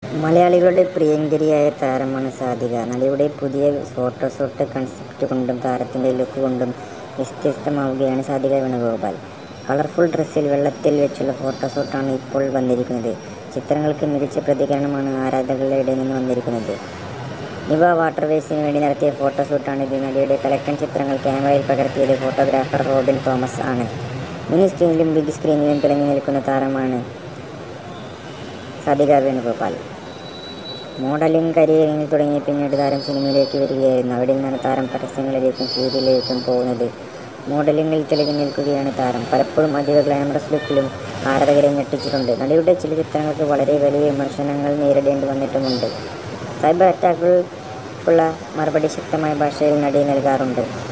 മലയാളികളുടെ പ്രിയങ്കരിയായ താരമാണ് സാധിക. നടിയുടെ പുതിയ ഫോട്ടോഷൂട്ട് കൺസെപ്റ്റ് കൊണ്ടും താരത്തിന്റെ ലുക്ക് കൊണ്ടും വ്യത്യസ്തമാവുകയാണ് സാധിക വേണുഗോപാൽ. കളർഫുൾ ഡ്രസ്സിൽ വെള്ളത്തിൽ വെച്ചുള്ള ഫോട്ടോഷൂട്ടാണ് ഇപ്പോൾ വന്നിരിക്കുന്നത്. ചിത്രങ്ങൾക്ക് മികച്ച പ്രതികരണമാണ് ആരാധകരുടെ ഇടയിൽ നിന്ന് വന്നിരിക്കുന്നത്. നിവ വാട്ടർവേസിന് വേണ്ടി നടത്തിയ ഫോട്ടോഷൂട്ടാണിത്. നടിയുടെ കലക്കൻ ചിത്രങ്ങൾ ക്യാമറയിൽ പകർത്തിയത് ഫോട്ടോഗ്രാഫർ റോബിൻ തോമസ് ആണ്. മിനി സ്ക്രീനിലും ബിഗ് സ്ക്രീനിലും തിളങ്ങി നിൽക്കുന്ന താരമാണ് സാധിക വേണുഗോപാൽ. മോഡലിംഗ് കരിയറിൽ തുടങ്ങി പിന്നീട് താരം സിനിമയിലേക്ക് വരികയായിരുന്നു. അവിടെ നിന്നാണ് താരം പരസ്യങ്ങളിലേക്കും സീരിയലിലേക്കും പോകുന്നത്. മോഡലിംഗിൽ തിളങ്ങി നിൽക്കുകയാണ് താരം. പലപ്പോഴും അതീവ ഗ്ലാമറസ് ലുക്കിലും ആരാധകരെ ഞെട്ടിച്ചിട്ടുണ്ട്. നടിയുടെ ചില ചിത്രങ്ങൾക്ക് വളരെ വലിയ വിമർശനങ്ങൾ നേരിടേണ്ടി വന്നിട്ടുമുണ്ട്. സൈബർ അറ്റാക്കുകൾക്കുള്ള മറുപടി ശക്തമായ ഭാഷയിൽ നടി നൽകാറുണ്ട്.